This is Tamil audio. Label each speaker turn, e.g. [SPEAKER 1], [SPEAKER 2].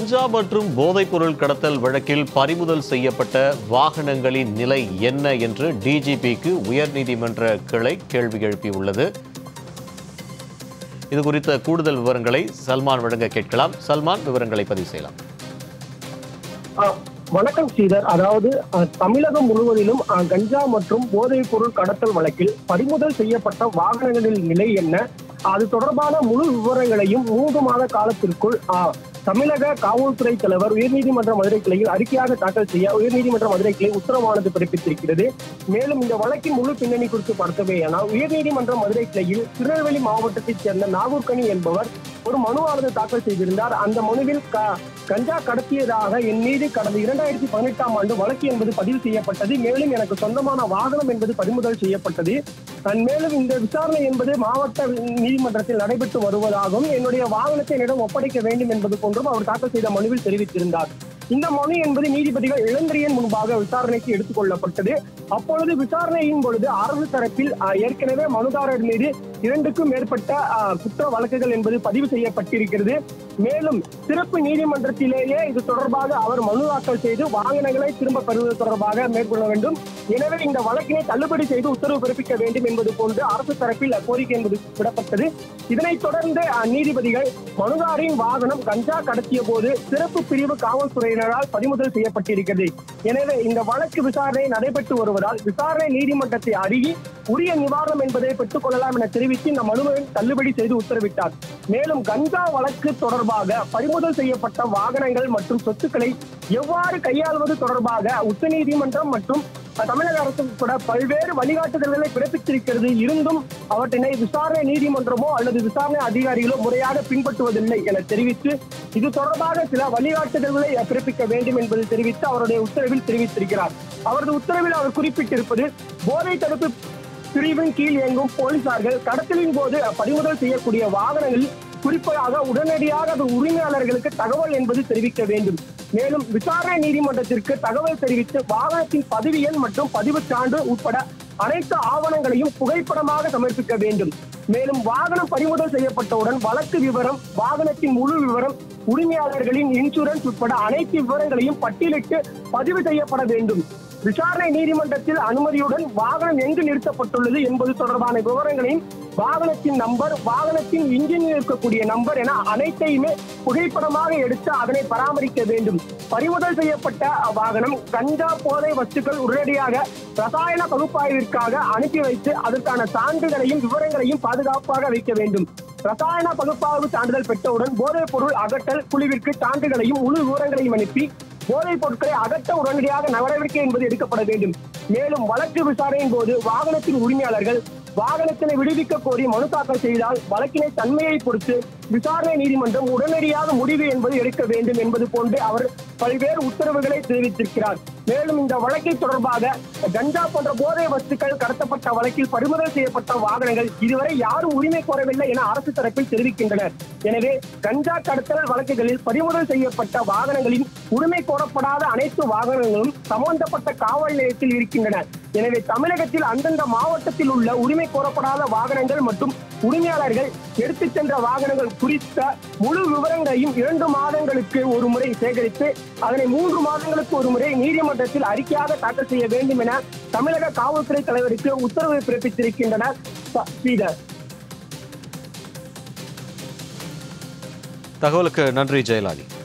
[SPEAKER 1] கஞ்சா மற்றும் போதைப்பொருள் கடத்தல் வழக்கில் பறிமுதல் செய்யப்பட்ட வாகனங்களின் நிலை என்ன என்று டிஜிபிக்கு உயர்நீதிமன்ற கிளை கேள்வி எழுப்பியுள்ளது இது குறித்த கூடுதல் விவரங்களை சல்மான் வழங்க கேட்கலாம் சல்மான் விவரங்களை பதிவு செய்யலாம்
[SPEAKER 2] ஆ, வணக்கம் ஸ்ரீதர் அதாவது அ, தமிழகம் முழுவதிலும் அ, கஞ்சா மற்றும் போதைப் பொருள் கடத்தல் வழக்கில் பறிமுதல் செய்யப்பட்ட வாகனங்களின் நிலை என்ன அது தொடர்பான முழு விவரங்களையும் மூன்று மாத காலத்திற்குள் ஆ, தமிழக காவல்துறை தலைவர் உயர்நீதிமன்ற மதுரை கிளையில் அறிக்கையாக தாக்கல் செய்ய உயர்நீதிமன்ற மதுரை கிளை உத்தரவானது பிறப்பித்திருக்கிறது மேலும் இந்த வழக்கின் முழு பின்னணி குறித்து பார்த்தவேயானால் உயர்நீதிமன்ற மதுரை கிளையில் திருநெல்வேலி மாவட்டத்தைச் சேர்ந்த நாகூர்கனி என்பவர் ஒரு மனுவானது தாக்கல் செய்திருந்தார் அந்த மனுவில் க- கஞ்சா கடத்தியதாக என் மீது கடந்த இரண்டாயிரத்தி பதினெட்டாம் ஆண்டு வழக்கு என்பது பதிவு செய்யப்பட்டது மேலும் எனக்கு சொந்தமான வாகனம் என்பது பறிமுதல் செய்யப்பட்டது அஹ் மேலும் இந்த விசாரணை என்பது மாவட்ட நீதிமன்றத்தில் நடைபெற்று வருவதாகவும் என்னுடைய வாகனத்தை என்னிடம் ஒப்படைக்க வேண்டும் என்பது போன்றும் அவர் தாக்கல் செய்த மனுவில் தெரிவித்திருந்தார் இந்த மனு என்பது நீதிபதிகள் இளந்திரியன் முன்பாக விசாரணைக்கு எடுத்துக் கொள்ளப்பட்டது அப்பொழுது விசாரணையின் பொழுது அரசு தரப்பில் அஹ், ஏற்கனவே மனுதாரர் மீது இரண்டுக்கும் மேற்பட்ட அஹ், குற்ற வழக்குகள் என்பது பதிவு செய்யப்பட்டிருக்கிறது மேலும் சிறப்பு நீதிமன்றத்திலேயே இது தொடர்பாக அவர் மனு தாக்கல் செய்து வாகனங்களை திரும்ப பெறுவது தொடர்பாக மேற்கொள்ள வேண்டும் எனவே இந்த வழக்கினை தள்ளுபடி செய்து உத்தரவு பிறப்பிக்க வேண்டும் என்பது போன்று அரசு தரப்பில் கோரிக்கை என்பது விடப்பட்டது இதனைத் தொடர்ந்து அஹ், நீதிபதிகள் மனுதாரின் வாகனம் கஞ்சா கடத்திய போது சிறப்பு பிரிவு காவல்துறையினரால் பறிமுதல் செய்யப்பட்டிருக்கிறது எனவே இந்த வழக்கு விசாரணை நடைபெற்று வருவதால் விசாரணை நீதிமன்றத்தை அணுகி உரிய நிவாரணம் என்பதை பெற்றுக் கொள்ளலாம் என தெரிவித்து இந்த மனுவை தள்ளுபடி செய்து உத்தரவிட்டார் மேலும் கஞ்சா வழக்கு தொடர்பாக பறிமுதல் செய்யப்பட்ட வாகனங்கள் மற்றும் சொத்துக்களை எவ்வாறு கையாள்வது தொடர்பாக உச்சநீதிமன்றம் மற்றும் தமிழக அரசு கூட பல்வேறு வழிகாட்டுதல்களை பிறப்பித்திருக்கிறது இருந்தும் அவற்றினை விசாரணை நீதிமன்றமோ அல்லது விசாரணை அதிகாரிகளோ முறையாக பின்பற்றுவதில்லை என தெரிவித்து இது தொடர்பாக சில வழிகாட்டுதல்களை பிறப்பிக்க வேண்டும் என்பதை தெரிவித்து அவருடைய உத்தரவில் தெரிவித்திருக்கிறார் அவரது உத்தரவில் அவர் குறிப்பிட்டிருப்பது போதை தடுப்பு பிரிவின் கீழ் இயங்கும் போலீசார்கள் கடத்தலின் போது பறிமுதல் செய்யக்கூடிய வாகனங்களில் குறிப்பாக உடனடியாக அது உரிமையாளர்களுக்கு தகவல் என்பது தெரிவிக்க வேண்டும் மேலும் விசாரணை நீதிமன்றத்திற்கு தகவல் தெரிவித்து வாகனத்தின் பதிவு எண் மற்றும் பதிவுச் சான்று உட்பட அனைத்து ஆவணங்களையும் புகைப்படமாக சமர்ப்பிக்க வேண்டும் மேலும் வாகனம் பறிமுதல் செய்யப்பட்டவுடன் வழக்கு விவரம் வாகனத்தின் முழு விவரம் உரிமையாளர்களின் இன்சூரன்ஸ் உட்பட அனைத்து விவரங்களையும் பட்டியலிட்டு பதிவு செய்யப்பட வேண்டும் விசாரணை நீதிமன்றத்தில் அனுமதியுடன் வாகனம் எங்கு நிறுத்தப்பட்டுள்ளது என்பது தொடர்பான விவரங்களையும் வாகனத்தின் நம்பர் வாகனத்தின் இன்ஜினில் இருக்கக்கூடிய நம்பர் என அனைத்தையுமே புகைப்படமாக எடுத்து அதனை பராமரிக்க வேண்டும் பறிமுதல் செய்யப்பட்ட வாகனம் கஞ்சா போதை வஸ்துக்கள் உடனடியாக ரசாயன பகுப்பாய்விற்காக அனுப்பி வைத்து அதற்கான சான்றுகளையும் விவரங்களையும் பாதுகாப்பாக வைக்க வேண்டும் ரசாயன பகுப்பாய்வு சான்றிதழ் பெற்றவுடன் போதைப் பொருள் அகற்றல் குழுவிற்கு சான்றுகளையும் முழு விவரங்களையும் அனுப்பி போதைப் பொருட்களை அகற்ற உடனடியாக நடவடிக்கை என்பது எடுக்கப்பட வேண்டும் மேலும் வழக்கு விசாரணையின் போது வாகனத்தின் உரிமையாளர்கள் வாகனத்தினை விடுவிக்க கோரி மனு தாக்கல் செய்தால் வழக்கினை தன்மையை பொறுத்து விசாரணை நீதிமன்றம் உடனடியாக முடிவு என்பது எடுக்க வேண்டும் என்பது போன்று அவர் பல்வேறு உத்தரவுகளை தெரிவித்திருக்கிறார் மேலும் இந்த வழக்கை தொடர்பாக கஞ்சா போன்ற போதை வஸ்துக்கள் கடத்தப்பட்ட வழக்கில் பறிமுதல் செய்யப்பட்ட வாகனங்கள் இதுவரை யாரும் உரிமை கோரவில்லை என அரசு தரப்பில் தெரிவிக்கின்றனர் எனவே கஞ்சா கடத்தல் வழக்குகளில் பறிமுதல் செய்யப்பட்ட வாகனங்களின் உரிமை கோரப்படாத அனைத்து வாகனங்களும் சம்பந்தப்பட்ட காவல் நிலையத்தில் இருக்கின்றன எனவே தமிழகத்தில் அந்தந்த மாவட்டத்தில் உள்ள உரிமை கோரப்படாத வாகனங்கள் மற்றும் உரிமையாளர்கள் எடுத்துச் சென்ற வாகனங்கள் குறித்த முழு விவரங்களையும் இரண்டு மாதங்களுக்கு ஒரு முறை சேகரித்து அதனை மூன்று மாதங்களுக்கு ஒரு முறை நீதிமன்றத்தில் அறிக்கையாக தாக்கல் செய்ய வேண்டும் என தமிழக காவல்துறை தலைவருக்கு உத்தரவு பிறப்பித்திருக்கின்றனர் ச- ஸ்ரீதர்
[SPEAKER 1] தகவலுக்கு நன்றி ஜெயலாலி